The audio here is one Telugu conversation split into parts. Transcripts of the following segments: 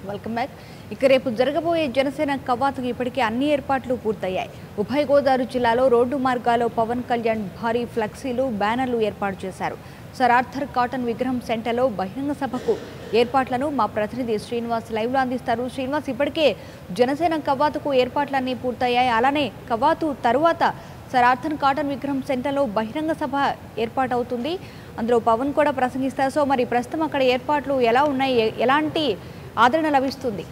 వెల్కమ్ బ్యాక్ ఇక రేపు జరగబోయే జనసేన కవాతుకు ఇప్పటికే అన్ని ఏర్పాట్లు పూర్తయ్యాయి ఉభయ గోదావరి జిల్లాలో రోడ్డు మార్గాల్లో పవన్ కళ్యాణ్ భారీ ఫ్లెక్సీలు బ్యానర్లు ఏర్పాటు చేశారు సర్ ఆర్థర్ కాటన్ విగ్రహం సెంటర్లో బహిరంగ సభకు ఏర్పాట్లను మా ప్రతినిధి శ్రీనివాస్ లైవ్లో అందిస్తారు శ్రీనివాస్ ఇప్పటికే జనసేన కవాతుకు ఏర్పాట్లన్నీ పూర్తయ్యాయి అలానే కవాతు తరువాత సర్ ఆర్థర్ కాటన్ విగ్రహం సెంటర్లో బహిరంగ సభ ఏర్పాటవుతుంది అందులో పవన్ కూడా ప్రసంగిస్తారు సో మరి ప్రస్తుతం అక్కడ ఏర్పాట్లు ఎలా ఉన్నాయి ఎ- ఎలాంటి ఆదరణ లభిస్తుంది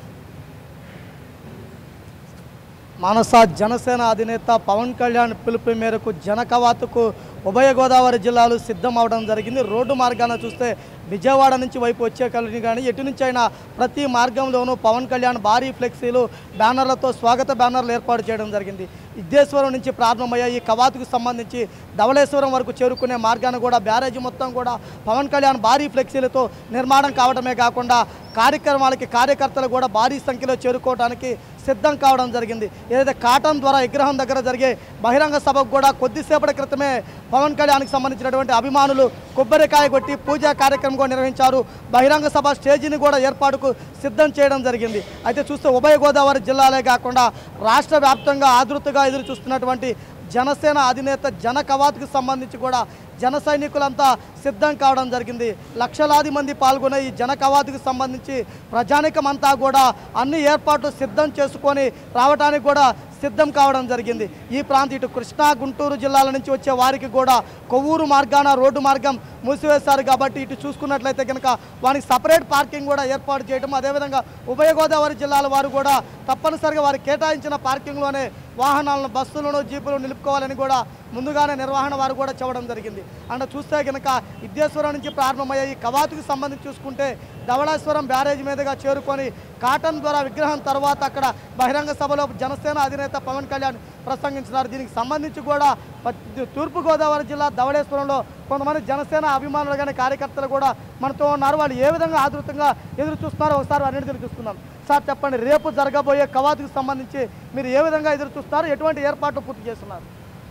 మానస జనసేన అధినేత పవన్ కళ్యాణ్ పిలుపు మేరకు జనకవాతుకు ఉభయ గోదావరి జిల్లాలు సిద్ధం అవడం జరిగింది రోడ్డు మార్గాన చూస్తే విజయవాడ నుంచి వైపు వచ్చే కలిగి కానీ ఎటు నుంచి అయినా ప్రతి మార్గంలోనూ పవన్ కళ్యాణ్ భారీ ఫ్లెక్సీలు బ్యానర్లతో స్వాగత బ్యానర్లు ఏర్పాటు చేయడం జరిగింది విద్యేశ్వరం నుంచి ప్రారంభమయ్యే ఈ కవాతుకు సంబంధించి ధవళేశ్వరం వరకు చేరుకునే మార్గాన్ని కూడా బ్యారేజీ మొత్తం కూడా పవన్ కళ్యాణ్ భారీ ఫ్లెక్సీలతో నిర్మాణం కావడమే కాకుండా కార్యక్రమాలకి కార్యకర్తలు కూడా భారీ సంఖ్యలో చేరుకోవడానికి సిద్ధం కావడం జరిగింది ఏదైతే కాటన్ ద్వారా విగ్రహం దగ్గర జరిగే బహిరంగ సభకు కూడా కొద్దిసేపటి క్రితమే పవన్ కళ్యాణ్కి సంబంధించినటువంటి అభిమానులు కొబ్బరికాయ కొట్టి పూజా కార్యక్రమం కూడా నిర్వహించారు బహిరంగ సభ స్టేజీని కూడా ఏర్పాటుకు సిద్ధం చేయడం జరిగింది అయితే చూస్తే ఉభయ గోదావరి జిల్లాలే కాకుండా రాష్ట్ర వ్యాప్తంగా ఆదృతగా ఎదురు చూస్తున్నటువంటి జనసేన అధినేత జన కవాతుకు సంబంధించి కూడా జన సైనికులంతా సిద్ధం కావడం జరిగింది లక్షలాది మంది పాల్గొనే ఈ జన కవాతుకు సంబంధించి ప్రజానికమంతా కూడా అన్ని ఏర్పాట్లు సిద్ధం చేసుకొని రావడానికి కూడా సిద్ధం కావడం జరిగింది ఈ ప్రాంతం ఇటు కృష్ణా గుంటూరు జిల్లాల నుంచి వచ్చే వారికి కూడా కొవ్వూరు మార్గాన రోడ్డు మార్గం మూసివేశారు కాబట్టి ఇటు చూసుకున్నట్లయితే కనుక వారికి సపరేట్ పార్కింగ్ కూడా ఏర్పాటు చేయడం అదేవిధంగా ఉభయ గోదావరి జిల్లాల వారు కూడా తప్పనిసరిగా వారికి కేటాయించిన పార్కింగ్లోనే వాహనాలను బస్సులను జీపులను నిలుపుకోవాలని కూడా ముందుగానే నిర్వహణ వారు కూడా చెప్పడం జరిగింది అండ్ చూస్తే కనుక విద్యేశ్వరం నుంచి ప్రారంభమయ్యే ఈ కవాతుకు సంబంధించి చూసుకుంటే ధవళేశ్వరం బ్యారేజ్ మీదుగా చేరుకొని కాటన్ ద్వారా విగ్రహం తర్వాత అక్కడ బహిరంగ సభలో జనసేన అధినేత పవన్ కళ్యాణ్ ప్రసంగించినారు దీనికి సంబంధించి కూడా ప- తూర్పుగోదావరి జిల్లా ధవళేశ్వరంలో కొంతమంది జనసేన అభిమానులు కానీ కార్యకర్తలు కూడా మనతో ఉన్నారు వాళ్ళు ఏ విధంగా ఆదృతంగా ఎదురు చూస్తున్నారో ఒకసారి అన్నింటిని చూస్తున్నాం సార్ చెప్పండి రేపు జరగబోయే కవాతుకు సంబంధించి మీరు ఏ విధంగా ఎదురు చూస్తున్నారు ఎటువంటి ఏర్పాట్లు పూర్తి చేస్తున్నారు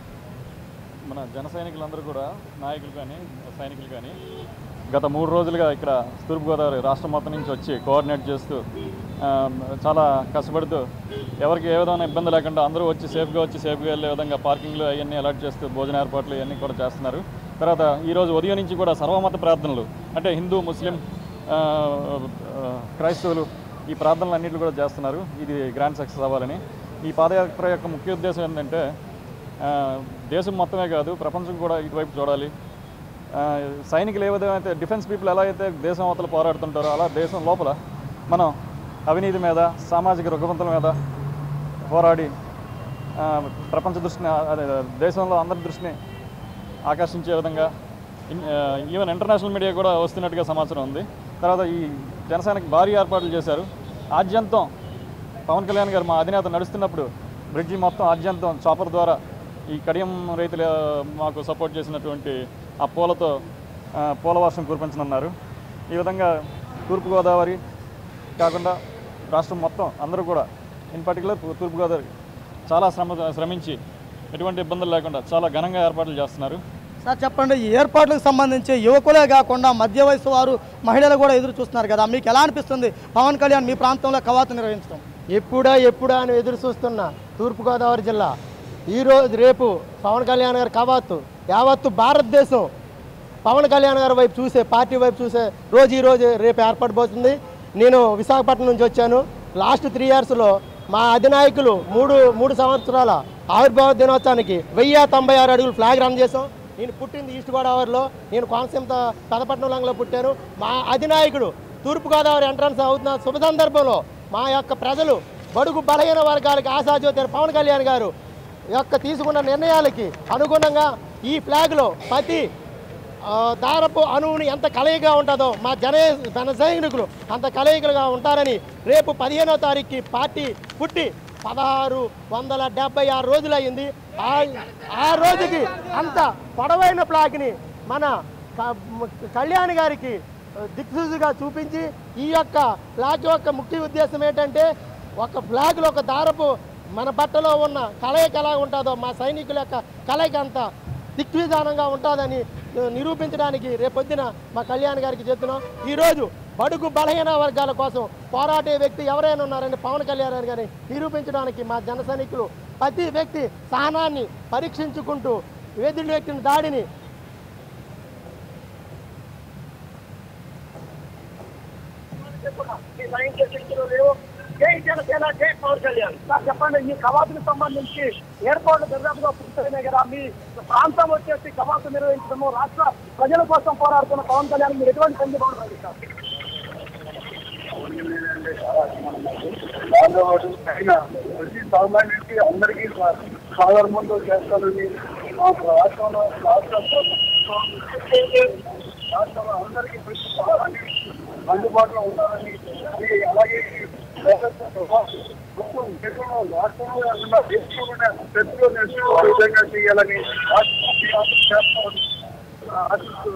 మన జన సైనికులందరూ కూడా నాయకులు కానీ సైనికులు కానీ గత మూడు రోజులుగా ఇక్కడ తూర్పుగోదావరి రాష్ట్రం మొత్తం నుంచి వచ్చి కోఆర్డినేట్ చేస్తూ ఆ, చాలా కష్టపడుతూ ఎవరికి ఏ విధమైన ఇబ్బంది లేకుండా అందరూ వచ్చి సేఫ్గా వచ్చి సేఫ్గా వెళ్ళే విధంగా పార్కింగ్లు అవన్నీ అలర్ట్ చేస్తూ భోజన ఏర్పాట్లు ఇవన్నీ కూడా చేస్తున్నారు తర్వాత ఈరోజు ఉదయం నుంచి కూడా సర్వమత ప్రార్థనలు అంటే హిందూ ముస్లిం ఆ, ఆ, క్రైస్తవులు ఈ ప్రార్థనలు అన్నింటిలో కూడా చేస్తున్నారు ఇది గ్రాండ్ సక్సెస్ అవ్వాలని ఈ పాదయాత్ర యొక్క ముఖ్య ఉద్దేశం ఏంటంటే ఆ, దేశం మొత్తమే కాదు ప్రపంచం కూడా ఇటువైపు చూడాలి ఆ, సైనికులు ఏ విధంగా అయితే డిఫెన్స్ పీపుల్ ఎలా అయితే దేశం అవతల పోరాడుతుంటారో అలా దేశం లోపల మనం అవినీతి మీద సామాజిక రుగ్మతల మీద పోరాడి ఆ, ప్రపంచ దృష్టిని అదే దేశంలో అందరి దృష్టిని ఆకర్షించే విధంగా ఇన్- ఆ, ఈవెన్ ఇంటర్నేషనల్ మీడియా కూడా వస్తున్నట్టుగా సమాచారం ఉంది తర్వాత ఈ జనసేనకి భారీ ఏర్పాట్లు చేశారు ఆద్యంతం పవన్ కళ్యాణ్ గారు మా అధినేత నడుస్తున్నప్పుడు బ్రిడ్జి మొత్తం ఆద్యంతం చాపర్ ద్వారా ఈ కడియం రైతులు ఆ, మాకు సపోర్ట్ చేసినటువంటి ఆ పూలతో ఆ, పూల వర్షం కురిపించనున్నారు ఈ విధంగా తూర్పుగోదావరి కాకుండా రాష్ట్రం మొత్తం అందరూ కూడా ఇన్ పర్టికులర్ తూర్పుగోదావరి చాలా శ్రమ శ్రమించి ఎటువంటి ఇబ్బందులు లేకుండా చాలా ఘనంగా ఏర్పాట్లు చేస్తున్నారు సార్ చెప్పండి ఈ ఏర్పాట్లకు సంబంధించి యువకులే కాకుండా మధ్య వయసు వారు మహిళలు కూడా ఎదురు చూస్తున్నారు కదా మీకు ఎలా అనిపిస్తుంది పవన్ కళ్యాణ్ మీ ప్రాంతంలో కవాతు నిర్వహించడం ఎప్పుడా ఎప్పుడా అని ఎదురు చూస్తున్న తూర్పుగోదావరి జిల్లా ఈరోజు రేపు పవన్ కళ్యాణ్ గారి కవాతు యావత్తు భారతదేశం పవన్ కళ్యాణ్ గారి వైపు చూసే పార్టీ వైపు చూసే రోజు ఈ రోజు రేపు ఏర్పడబోతుంది నేను విశాఖపట్నం నుంచి వచ్చాను లాస్ట్ త్రీ ఇయర్స్లో మా అధినాయకులు మూడు మూడు సంవత్సరాల ఆవిర్భావ దినోత్సవానికి వెయ్యి తొంభై ఆరు అడుగులు ఫ్లాగ్ రన్ చేసాం నేను పుట్టింది ఈస్ట్ గోదావరిలో నేను కోనసీమ పెదపట్నం లంగలో పుట్టాను మా అధినాయకుడు తూర్పుగోదావరి ఎంట్రన్స్ అవుతున్న శుభ సందర్భంలో మా యొక్క ప్రజలు బడుగు బలహీన వర్గాలకి ఆశాజ్యోతి పవన్ కళ్యాణ్ గారు యొక్క తీసుకున్న నిర్ణయాలకి అనుగుణంగా ఈ ఫ్లాగ్లో ప్రతి ఆ, దారపు అణువుని ఎంత కలయిగా ఉంటుందో మా జన జన సైనికులు అంత కలయికలుగా ఉంటారని రేపు పదిహేనో తారీఖుకి పార్టీ పుట్టి పదహారు వందల డెబ్బై ఆరు రోజులు అయింది ఆ ఆ రోజుకి అంత పొడవైన ఫ్లాగ్ని మన క- కళ్యాణ్ గారికి దిక్సూచిగా చూపించి ఈ యొక్క ఫ్లాగ్ యొక్క ముఖ్య ఉద్దేశం ఏంటంటే ఒక ఫ్లాగ్లో ఒక దారపు మన బట్టలో ఉన్న కలయిక ఎలా ఉంటుందో మా సైనికుల యొక్క కలయిక అంత దిగ్విధానంగా ఉంటుందని నిరూపించడానికి రేపొద్దున మా కళ్యాణ్ గారికి చెప్తున్నాం ఈరోజు బడుగు బలహీన వర్గాల కోసం పోరాడే వ్యక్తి ఎవరైనా ఉన్నారని పవన్ కళ్యాణ్ గారిని నిరూపించడానికి మా జన సైనికులు ప్రతి వ్యక్తి సహనాన్ని పరీక్షించుకుంటూ ఎదుటి వ్యక్తిని దాడిని ఈ సాయంత్రం శక్తులు లేవు జై జనసేన జై పవన్ కళ్యాణ్ సార్ చెప్పండి ఈ కవాతుకు సంబంధించి ఏర్పాట్లు దర్యాప్తుగా పూర్తయినాయి కదా మీ ప్రాంతం వచ్చేసి కవాతు నిర్వహించడము రాష్ట్ర ప్రజల కోసం పోరాడుతున్న పవన్ కళ్యాణ్ మీరు ఎటువంటి సందీపం సార్ ప్రతి సామాన్యుడికి అందరికీ సాధారణంతో చేస్తానని రాష్ట్రంలో రాష్ట్ర ప్రభుత్వం రాష్ట్రంలో అందరికీ ప్రతి సామాన్యుడికి అందుబాటులో ఉండాలని అది అలాగే మొత్తం దేశంలో రాష్ట్రంలో కాకుండా దేశంలో కూడా ప్రతిలో నేర్చుకునే విధంగా చేయాలని రాష్ట్ర చేస్తామని ఆశిస్తూ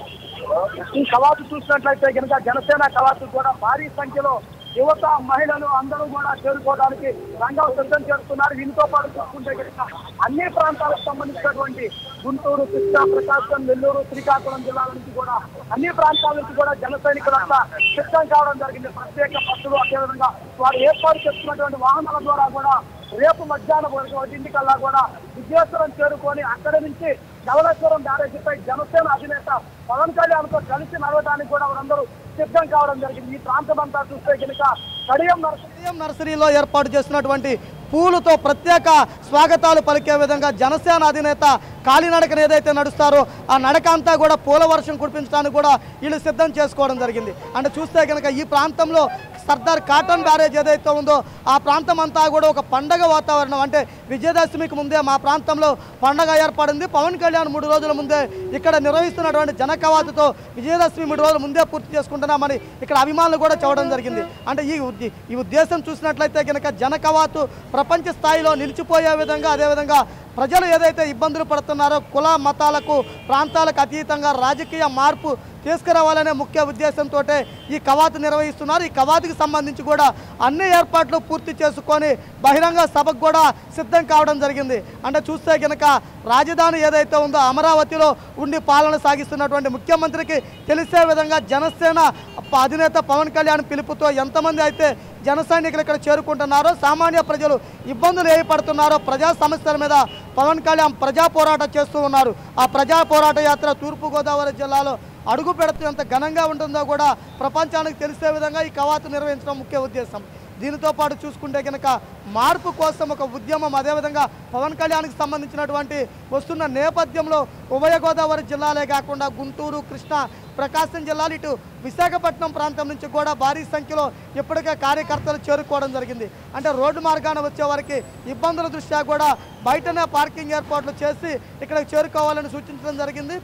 ఈ కవాతు చూసినట్లయితే కనుక జనసేన కవాతు కూడా భారీ సంఖ్యలో యువత మహిళలు అందరూ కూడా చేరుకోవడానికి రంగం సిద్ధం చేస్తున్నారు దీనితో పాటు చూసుకుంటే కనుక అన్ని ప్రాంతాలకు సంబంధించినటువంటి గుంటూరు కృష్ణా ప్రకాశం నెల్లూరు శ్రీకాకుళం జిల్లాల నుంచి కూడా అన్ని ప్రాంతాల నుంచి కూడా జన సైనికులంతా సిద్ధం కావడం జరిగింది ప్రత్యేక బస్సులు అదేవిధంగా వారు ఏర్పాటు చేస్తున్నటువంటి వాహనాల ద్వారా కూడా రేపు మధ్యాహ్నం వరకు ఒకటింటికల్లా కూడా విజయేశ్వరం చేరుకొని అక్కడి నుంచి ధవళేశ్వరం బ్యారేజీపై జనసేన అధినేత పవన్ కళ్యాణ్ తో కలిసి నడవడానికి కూడా వారందరూ సిద్ధం కావడం జరిగింది ఈ ప్రాంతం అంతా చూస్తే కనుక కడియం నరసింహ ఉదయం నర్సరీలో ఏర్పాటు చేసినటువంటి పూలతో ప్రత్యేక స్వాగతాలు పలికే విధంగా జనసేన అధినేత కాలినడకను ఏదైతే నడుస్తారో ఆ నడక అంతా కూడా పూల వర్షం కురిపించడానికి కూడా వీళ్ళు సిద్ధం చేసుకోవడం జరిగింది అంటే చూస్తే కనుక ఈ ప్రాంతంలో సర్దార్ కాటన్ బ్యారేజ్ ఏదైతే ఉందో ఆ ప్రాంతం అంతా కూడా ఒక పండగ వాతావరణం అంటే విజయదశమికి ముందే మా ప్రాంతంలో పండగ ఏర్పడింది పవన్ కళ్యాణ్ మూడు రోజుల ముందే ఇక్కడ నిర్వహిస్తున్నటువంటి జనకవాతుతో విజయదశమి మూడు రోజుల ముందే పూర్తి చేసుకుంటున్నామని ఇక్కడ అభిమానులు కూడా చూడడం జరిగింది అంటే ఈ ఉద్ద- ఈ ఉద్దేశం చూసినట్లయితే కనుక జనకవాతు ప్రపంచ స్థాయిలో నిలిచిపోయే విధంగా అదేవిధంగా ప్రజలు ఏదైతే ఇబ్బందులు పడుతున్నారో కుల మతాలకు ప్రాంతాలకు అతీతంగా రాజకీయ మార్పు తీసుకురావాలనే ముఖ్య ఉద్దేశంతో ఈ కవాతు నిర్వహిస్తున్నారు ఈ కవాతుకి సంబంధించి కూడా అన్ని ఏర్పాట్లు పూర్తి చేసుకొని బహిరంగ సభకు కూడా సిద్ధం కావడం జరిగింది అంటే చూస్తే కనుక రాజధాని ఏదైతే ఉందో అమరావతిలో ఉండి పాలన సాగిస్తున్నటువంటి ముఖ్యమంత్రికి తెలిసే విధంగా జనసేన ప- అధినేత పవన్ కళ్యాణ్ పిలుపుతో ఎంతమంది అయితే జన సైనికులు ఇక్కడ చేరుకుంటున్నారో సామాన్య ప్రజలు ఇబ్బందులు ఏ పడుతున్నారో ప్రజా సమస్యల మీద పవన్ కళ్యాణ్ ప్రజా పోరాటం చేస్తూ ఉన్నారు ఆ ప్రజా పోరాట యాత్ర తూర్పుగోదావరి జిల్లాలో అడుగు పెడుతూ ఎంత ఘనంగా ఉంటుందో కూడా ప్రపంచానికి తెలిసే విధంగా ఈ కవాతు నిర్వహించడం ముఖ్య ఉద్దేశం దీనితో పాటు చూసుకుంటే కనుక మార్పు కోసం ఒక ఉద్యమం అదేవిధంగా పవన్ కళ్యాణ్కి సంబంధించినటువంటి వస్తున్న నేపథ్యంలో ఉభయ గోదావరి జిల్లాలే కాకుండా గుంటూరు కృష్ణా ప్రకాశం జిల్లాలు ఇటు విశాఖపట్నం ప్రాంతం నుంచి కూడా భారీ సంఖ్యలో ఇప్పటికే కార్యకర్తలు చేరుకోవడం జరిగింది అంటే రోడ్డు మార్గాన వచ్చే వారికి ఇబ్బందుల దృష్ట్యా కూడా బయటనే పార్కింగ్ ఏర్పాట్లు చేసి ఇక్కడికి చేరుకోవాలని సూచించడం జరిగింది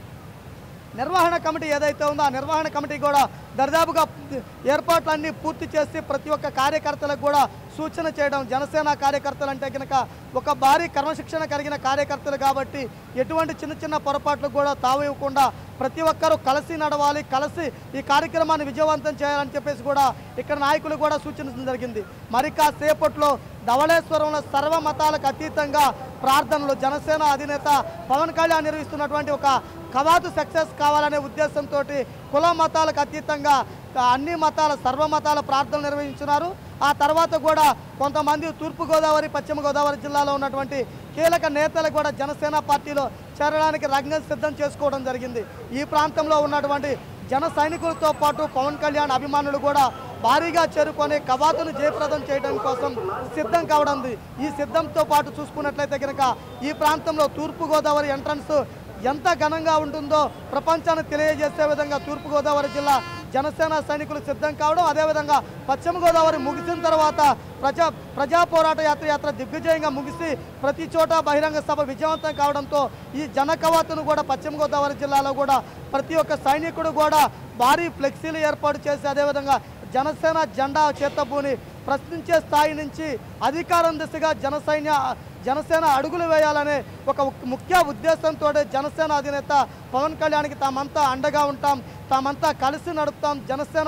నిర్వహణ కమిటీ ఏదైతే ఉందో ఆ నిర్వహణ కమిటీ కూడా దర్దాపుగా ఏర్పాట్లన్నీ పూర్తి చేసి ప్రతి ఒక్క కార్యకర్తలకు కూడా సూచన చేయడం జనసేన కార్యకర్తలు అంటే కనుక ఒక భారీ క్రమశిక్షణ కలిగిన కార్యకర్తలు కాబట్టి ఎటువంటి చిన్న చిన్న పొరపాట్లు కూడా తావివ్వకుండా ప్రతి ఒక్కరూ కలిసి నడవాలి కలిసి ఈ కార్యక్రమాన్ని విజయవంతం చేయాలని చెప్పేసి కూడా ఇక్కడ నాయకులు కూడా సూచించడం జరిగింది మరి కాసేపట్లో ధవళేశ్వరంలో సర్వ మతాలకు అతీతంగా ప్రార్థనలు జనసేన అధినేత పవన్ కళ్యాణ్ నిర్వహిస్తున్నటువంటి ఒక కవాతు సక్సెస్ కావాలనే ఉద్దేశంతో కుల మతాలకు అతీతంగా ఆ, అన్ని మతాల సర్వ మతాల ప్రార్థనలు నిర్వహించున్నారు ఆ తర్వాత కూడా కొంతమంది తూర్పుగోదావరి పశ్చిమ గోదావరి జిల్లాలో ఉన్నటువంటి కీలక నేతలు కూడా జనసేన పార్టీలో చేరడానికి రంగం సిద్ధం చేసుకోవడం జరిగింది ఈ ప్రాంతంలో ఉన్నటువంటి జన సైనికులతో పాటు పవన్ కళ్యాణ్ అభిమానులు కూడా భారీగా చేరుకొని కవాతును జయప్రదం చేయడం కోసం సిద్ధం కావడం ఉంది. ఈ సిద్ధంతో పాటు చూసుకున్నట్లయితే కనుక ఈ ప్రాంతంలో తూర్పుగోదావరి ఎంట్రన్స్ ఎంత ఘనంగా ఉంటుందో ప్రపంచానికి తెలియజేసే విధంగా తూర్పుగోదావరి జిల్లా జనసేన సైనికులు సిద్ధం కావడం అదేవిధంగా పశ్చిమ గోదావరి ముగిసిన తర్వాత ప్రజా ప్రజా పోరాట యాత్ర యాత్ర దిగ్విజయంగా ముగిసి ప్రతి చోట బహిరంగ సభ విజయవంతం కావడంతో ఈ జన కవాతును కూడా పశ్చిమ గోదావరి జిల్లాలో కూడా ప్రతి ఒక్క సైనికుడు కూడా భారీ ఫ్లెక్సీలు ఏర్పాటు చేసి అదేవిధంగా జనసేన జెండా చేతబూని ప్రశ్నించే స్థాయి నుంచి అధికారం దిశగా జనసైన్య జనసేన అడుగులు వేయాలనే ఒక ముఖ్య ఉద్దేశంతో జనసేన అధినేత పవన్ కళ్యాణ్కి తామంతా అండగా ఉంటాం తామంతా కలిసి నడుపుతాం జనసేన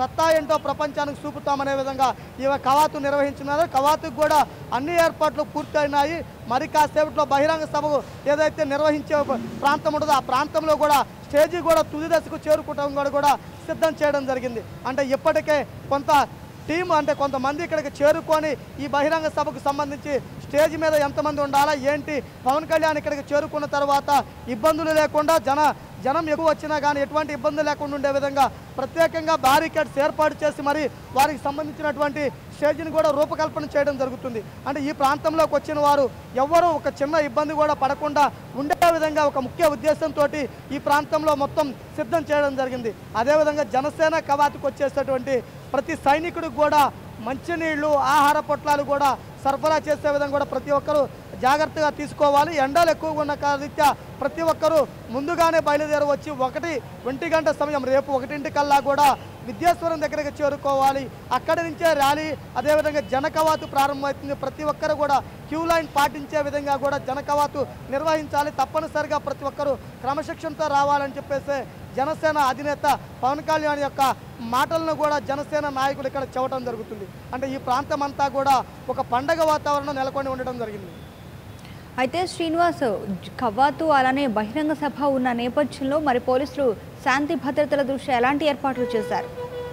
సత్తా ఏంటో ప్రపంచానికి చూపుతామనే విధంగా ఈ కవాతు నిర్వహించినారు కవాతుకు కూడా అన్ని ఏర్పాట్లు పూర్తయినాయి మరి కాసేపట్లో బహిరంగ సభకు ఏదైతే నిర్వహించే ప్రాంతం ఉంటుందో ఆ ప్రాంతంలో కూడా స్టేజీ కూడా తుది దశకు చేరుకోవడం కూడా కూడా సిద్ధం చేయడం జరిగింది అంటే ఇప్పటికే కొంత టీం అంటే కొంతమంది ఇక్కడికి చేరుకొని ఈ బహిరంగ సభకు సంబంధించి స్టేజ్ మీద ఎంతమంది ఉండాలా ఏంటి పవన్ కళ్యాణ్ ఇక్కడికి చేరుకున్న తర్వాత ఇబ్బందులు లేకుండా జన జనం ఎక్కువ వచ్చినా కానీ ఎటువంటి ఇబ్బంది లేకుండా ఉండే విధంగా ప్రత్యేకంగా బ్యారికేడ్స్ ఏర్పాటు చేసి మరి వారికి సంబంధించినటువంటి స్టేజ్ని కూడా రూపకల్పన చేయడం జరుగుతుంది అంటే ఈ ప్రాంతంలోకి వచ్చిన వారు ఎవ్వరూ ఒక చిన్న ఇబ్బంది కూడా పడకుండా ఉండే విధంగా ఒక ముఖ్య ఉద్దేశంతో ఈ ప్రాంతంలో మొత్తం సిద్ధం చేయడం జరిగింది అదేవిధంగా జనసేన కవాతుకు వచ్చేటటువంటి ప్రతి సైనికుడికి కూడా మంచినీళ్లు ఆహార పొట్లాలు కూడా సరఫరా చేసే విధంగా కూడా ప్రతి ఒక్కరూ జాగ్రత్తగా తీసుకోవాలి ఎండలు ఎక్కువగా ఉన్న రీత్యా ప్రతి ఒక్కరూ ముందుగానే బయలుదేరి వచ్చి ఒకటి ఒంటి గంట సమయం రేపు ఒకటింటికల్లా కూడా విద్యాస్వరం దగ్గరికి చేరుకోవాలి అక్కడి నుంచే ర్యాలీ అదేవిధంగా జనకవాతు ప్రారంభమవుతుంది ప్రతి ఒక్కరు కూడా క్యూ లైన్ పాటించే విధంగా కూడా జనకవాతు నిర్వహించాలి తప్పనిసరిగా ప్రతి ఒక్కరూ క్రమశిక్షణతో రావాలని చెప్పేసి జనసేన అధినేత పవన్ కళ్యాణ్ యొక్క మాటలను కూడా జనసేన నాయకులు ఇక్కడ చెప్పడం జరుగుతుంది అంటే ఈ ప్రాంతం అంతా కూడా ఒక పండగ వాతావరణం నెలకొని ఉండడం జరిగింది అయితే శ్రీనివాస్ జ- కవాతు అలానే బహిరంగ సభ ఉన్న నేపథ్యంలో మరి పోలీసులు శాంతి భద్రతల దృష్ట్యా ఎలాంటి ఏర్పాట్లు చేశారు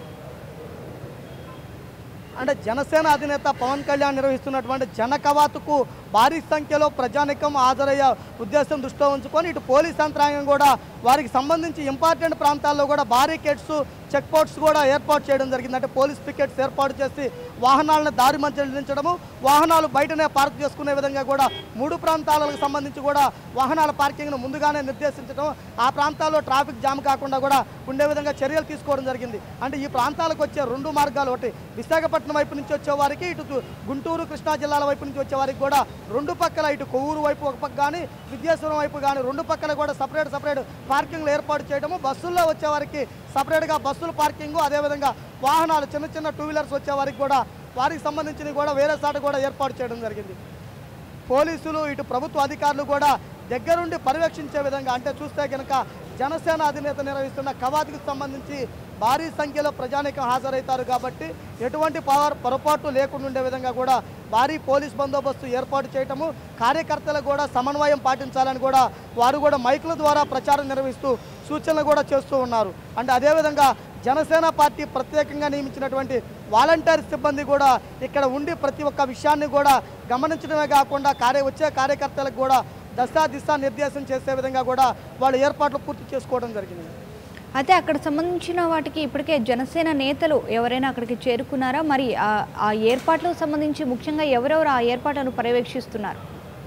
అంటే జనసేన అధినేత పవన్ కళ్యాణ్ నిర్వహిస్తున్నటువంటి జన కవాతుకు భారీ సంఖ్యలో ప్రజానికం హాజరయ్యే ఉద్దేశం దృష్టిలో ఉంచుకొని ఇటు పోలీస్ యంత్రాంగం కూడా వారికి సంబంధించి ఇంపార్టెంట్ ప్రాంతాల్లో కూడా బారికేడ్స్ చెక్ పోస్ట్స్ కూడా ఏర్పాటు చేయడం జరిగింది అంటే పోలీస్ పికెట్స్ ఏర్పాటు చేసి వాహనాలను దారి మధ్యలించడము వాహనాలు బయటనే పార్క్ చేసుకునే విధంగా కూడా మూడు ప్రాంతాలకు సంబంధించి కూడా వాహనాల పార్కింగ్ను ముందుగానే నిర్దేశించడం ఆ ప్రాంతాల్లో ట్రాఫిక్ జామ్ కాకుండా కూడా ఉండే విధంగా చర్యలు తీసుకోవడం జరిగింది అంటే ఈ ప్రాంతాలకు వచ్చే రెండు మార్గాలు ఒకటి విశాఖపట్నం వైపు నుంచి వచ్చే వారికి ఇటు గు- గుంటూరు కృష్ణా జిల్లాల వైపు నుంచి వచ్చే వారికి కూడా రెండు పక్కల ఇటు కొవ్వూరు వైపు ఒక పక్క కానీ విద్యాసురం వైపు కానీ రెండు పక్కల కూడా సపరేట్ సపరేట్ పార్కింగ్లు ఏర్పాటు చేయడము బస్సుల్లో వచ్చే వారికి సపరేట్గా బస్సుల పార్కింగ్ అదేవిధంగా వాహనాలు చిన్న చిన్న టూ వీలర్స్ వచ్చే వారికి కూడా వారికి సంబంధించినవి కూడా వేరే సాట కూడా ఏర్పాటు చేయడం జరిగింది పోలీసులు ఇటు ప్రభుత్వ అధికారులు కూడా దగ్గరుండి పర్యవేక్షించే విధంగా అంటే చూస్తే కనుక జనసేన అధినేత నిర్వహిస్తున్న కవాతుకు సంబంధించి భారీ సంఖ్యలో ప్రజానికం హాజరవుతారు కాబట్టి ఎటువంటి పవర్ పొరపాటు లేకుండా ఉండే విధంగా కూడా భారీ పోలీస్ బందోబస్తు ఏర్పాటు చేయటము కార్యకర్తలకు కూడా సమన్వయం పాటించాలని కూడా వారు కూడా మైకుల ద్వారా ప్రచారం నిర్వహిస్తూ సూచనలు కూడా చేస్తూ ఉన్నారు అంటే అదేవిధంగా జనసేన పార్టీ ప్రత్యేకంగా నియమించినటువంటి వాలంటీర్ సిబ్బంది కూడా ఇక్కడ ఉండి ప్రతి ఒక్క విషయాన్ని కూడా గమనించడమే కాకుండా కార్య వచ్చే కార్యకర్తలకు కూడా దశా దిశ నిర్దేశం చేసే విధంగా కూడా వాళ్ళు ఏర్పాట్లు పూర్తి చేసుకోవడం జరిగింది అయితే అక్కడ సంబంధించిన వాటికి ఇప్పటికే జనసేన నేతలు ఎవరైనా అక్కడికి చేరుకున్నారా మరి ఆ- ఆ ఏర్పాట్లకు సంబంధించి ముఖ్యంగా ఎవరెవరు ఆ ఏర్పాట్లను పర్యవేక్షిస్తున్నారు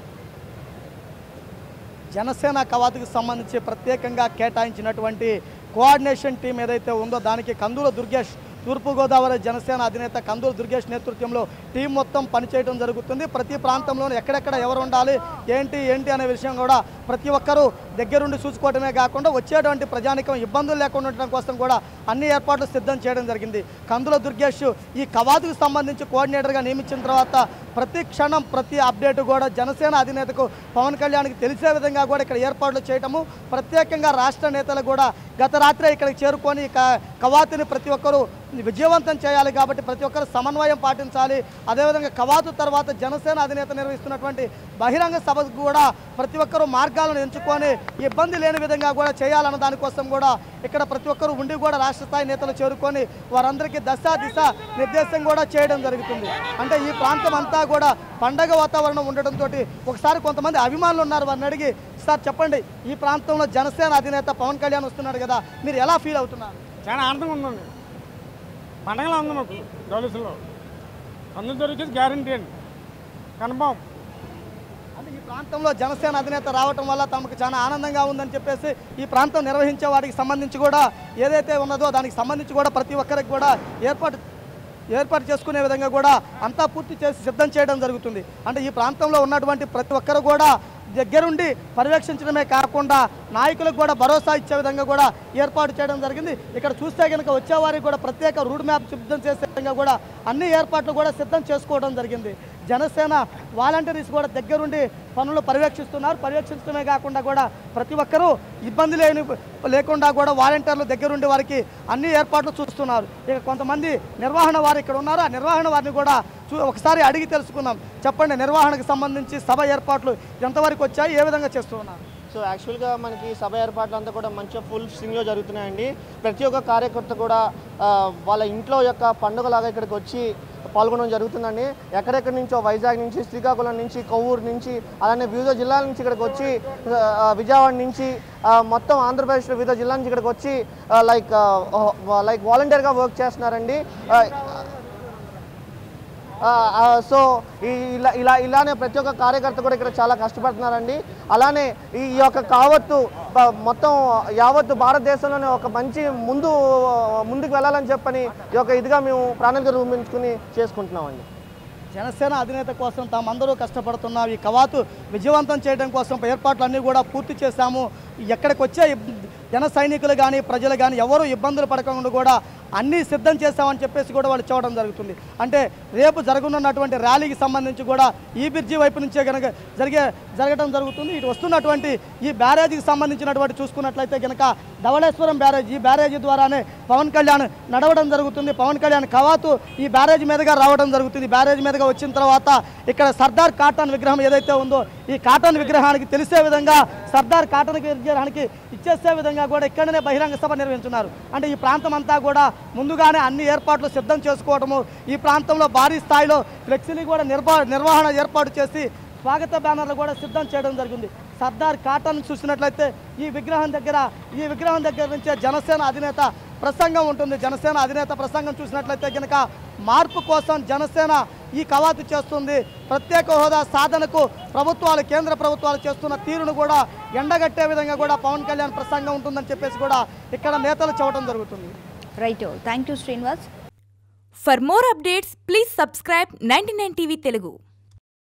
జనసేన కవాతుకు సంబంధించి ప్రత్యేకంగా కేటాయించినటువంటి కోఆర్డినేషన్ టీం ఏదైతే ఉందో దానికి కందుల దుర్గేష్ తూర్పుగోదావరి జనసేన అధినేత కందుల దుర్గేష్ నేతృత్వంలో టీం మొత్తం పనిచేయడం జరుగుతుంది ప్రతి ప్రాంతంలోనూ ఎక్కడెక్కడ ఎవరు ఉండాలి ఏంటి ఏంటి అనే విషయం కూడా ప్రతి ఒక్కరూ దగ్గరుండి చూసుకోవడమే కాకుండా వచ్చేటువంటి ప్రజానికం ఇబ్బందులు లేకుండా ఉండటం కోసం కూడా అన్ని ఏర్పాట్లు సిద్ధం చేయడం జరిగింది కందుల దుర్గేష్ ఈ కవాతుకు సంబంధించి కోఆర్డినేటర్గా నియమించిన తర్వాత ప్రతి క్షణం ప్రతి అప్డేట్ కూడా జనసేన అధినేతకు పవన్ కళ్యాణ్కి తెలిసే విధంగా కూడా ఇక్కడ ఏర్పాట్లు చేయటము ప్రత్యేకంగా రాష్ట్ర నేతలు కూడా గత రాత్రే ఇక్కడికి చేరుకొని క- కవాతుని ప్రతి ఒక్కరూ విజయవంతం చేయాలి కాబట్టి ప్రతి ఒక్కరు సమన్వయం పాటించాలి అదేవిధంగా కవాతు తర్వాత జనసేన అధినేత నిర్వహిస్తున్నటువంటి బహిరంగ సభకు కూడా ప్రతి ఒక్కరూ మార్గాలను ఎంచుకొని ఇబ్బంది లేని విధంగా కూడా చేయాలన్న దానికోసం కూడా ఇక్కడ ప్రతి ఒక్కరు ఉండి కూడా రాష్ట్ర స్థాయి నేతలు చేరుకొని వారందరికీ దశ దిశ నిర్దేశం కూడా చేయడం జరుగుతుంది అంటే ఈ ప్రాంతం అంతా కూడా పండగ వాతావరణం ఉండడంతో ఒకసారి కొంతమంది అభిమానులు ఉన్నారు వారిని అడిగి సార్ చెప్పండి ఈ ప్రాంతంలో జనసేన అధినేత పవన్ కళ్యాణ్ వస్తున్నాడు కదా మీరు ఎలా ఫీల్ అవుతున్నారు చాలా ఆనందంగా ఉందండి పండగలా ఉంది మాకు డోలసులో అందరూ దొరికేది గ్యారంటీ అండి కన్ఫామ్ అంటే ఈ ప్రాంతంలో జనసేన అధినేత రావటం వల్ల తమకు చాలా ఆనందంగా ఉందని చెప్పేసి ఈ ప్రాంతం నిర్వహించే వాటికి సంబంధించి కూడా ఏదైతే ఉన్నదో దానికి సంబంధించి కూడా ప్రతి ఒక్కరికి కూడా ఏర్పాటు ఏర్పాటు చేసుకునే విధంగా కూడా అంతా పూర్తి చేసి సిద్ధం చేయడం జరుగుతుంది అంటే ఈ ప్రాంతంలో ఉన్నటువంటి ప్రతి ఒక్కరు కూడా దగ్గరుండి పర్యవేక్షించడమే కాకుండా నాయకులకు కూడా భరోసా ఇచ్చే విధంగా కూడా ఏర్పాటు చేయడం జరిగింది ఇక్కడ చూస్తే కనుక వచ్చేవారికి కూడా ప్రత్యేక రూట్ మ్యాప్ సిద్ధం చేసే విధంగా కూడా అన్ని ఏర్పాట్లు కూడా సిద్ధం చేసుకోవడం జరిగింది జనసేన వాలంటీర్స్ కూడా దగ్గరుండి పనులు పర్యవేక్షిస్తున్నారు పర్యవేక్షించడమే కాకుండా కూడా ప్రతి ఒక్కరూ ఇబ్బంది లేని లేకుండా కూడా వాలంటీర్లు దగ్గరుండి వారికి అన్ని ఏర్పాట్లు చూస్తున్నారు ఇక కొంతమంది నిర్వహణ వారు ఇక్కడ ఉన్నారు ఆ నిర్వహణ వారిని కూడా చూ ఒకసారి అడిగి తెలుసుకుందాం చెప్పండి నిర్వహణకు సంబంధించి సభ ఏర్పాట్లు ఎంతవరకు వచ్చాయి ఏ విధంగా చేస్తున్నారు సో యాక్చువల్గా మనకి సభ ఏర్పాట్లు అంతా కూడా మంచిగా ఫుల్ స్వింగ్లో జరుగుతున్నాయండి ప్రతి ఒక్క కార్యకర్త కూడా ఆ, వాళ్ళ ఇంట్లో యొక్క పండుగలాగా ఇక్కడికి వచ్చి పాల్గొనడం జరుగుతుందండి ఎక్కడెక్కడి నుంచో వైజాగ్ నుంచి శ్రీకాకుళం నుంచి కొవ్వూరు నుంచి అలానే వివిధ జిల్లాల నుంచి ఇక్కడికి వచ్చి ఆ, విజయవాడ నుంచి ఆ, మొత్తం ఆంధ్రప్రదేశ్లో వివిధ జిల్లాల నుంచి ఇక్కడికి వచ్చి లైక్ లైక్ వాలంటీర్గా వర్క్ చేస్తున్నారండి ఆ, ఆ, ఆ, సో ఈ ఇలా ఇలా ఇలానే ప్రతి ఒక్క కార్యకర్త కూడా ఇక్కడ చాలా కష్టపడుతున్నారండి అలానే ఈ ఈ యొక్క కావత్తు బ- మొత్తం యావత్తు భారతదేశంలోనే ఒక మంచి ముందు ముందుకు వెళ్ళాలని చెప్పని ఈ యొక్క ఇదిగా మేము ప్రణాళిక రూపించుకుని చేసుకుంటున్నామండి జనసేన అధినేత కోసం తామందరూ కష్టపడుతున్నాం ఈ కవాతు విజయవంతం చేయడం కోసం ఏర్పాట్లు అన్నీ కూడా పూర్తి చేశాము ఎక్కడికి వచ్చే ఇబ్- జన సైనికులు కానీ ప్రజలు కానీ ఎవరు ఇబ్బందులు పడకుండా కూడా అన్నీ సిద్ధం చేశామని చెప్పేసి కూడా వాళ్ళు చూడడం జరుగుతుంది అంటే రేపు జరగనున్నటువంటి ర్యాలీకి సంబంధించి కూడా ఈ బ్రిడ్జి వైపు నుంచే కనుక జరిగే జరగడం జరుగుతుంది ఇటు వస్తున్నటువంటి ఈ బ్యారేజీకి సంబంధించినటువంటి చూసుకున్నట్లయితే కనుక ధవళేశ్వరం బ్యారేజ్ ఈ బ్యారేజీ ద్వారానే పవన్ కళ్యాణ్ నడవడం జరుగుతుంది పవన్ కళ్యాణ్ కవాతు ఈ బ్యారేజ్ మీదుగా రావడం జరుగుతుంది బ్యారేజ్ మీదుగా వచ్చిన తర్వాత ఇక్కడ సర్దార్ కాటన్ విగ్రహం ఏదైతే ఉందో ఈ కాటన్ విగ్రహానికి తెలిసే విధంగా సర్దార్ కాటన్ విగ్రహానికి ఇచ్చేసే విధంగా కూడా ఇక్కడనే బహిరంగ సభ నిర్వహించున్నారు అంటే ఈ ప్రాంతం అంతా కూడా ముందుగానే అన్ని ఏర్పాట్లు సిద్ధం చేసుకోవడము ఈ ప్రాంతంలో భారీ స్థాయిలో ఫ్లెక్సీలు కూడా నిర్వా నిర్వహణ ఏర్పాటు చేసి స్వాగత బ్యానర్లు కూడా సిద్ధం చేయడం జరిగింది సర్దార్ కాటన్ చూసినట్లయితే ఈ విగ్రహం దగ్గర ఈ విగ్రహం దగ్గర నుంచే జనసేన అధినేత ప్రసంగం ఉంటుంది జనసేన అధినేత ప్రసంగం చూసినట్లయితే కనుక మార్పు కోసం జనసేన ఈ కవాతు చేస్తుంది ప్రత్యేక హోదా సాధనకు ప్రభుత్వాలు కేంద్ర ప్రభుత్వాలు చేస్తున్న తీరును కూడా ఎండగట్టే విధంగా కూడా పవన్ కళ్యాణ్ ప్రసంగం ఉంటుందని చెప్పేసి కూడా ఇక్కడ నేతలు చెప్పడం జరుగుతుంది right thank you Srinivas For more updates, please subscribe 99 TV Telugu.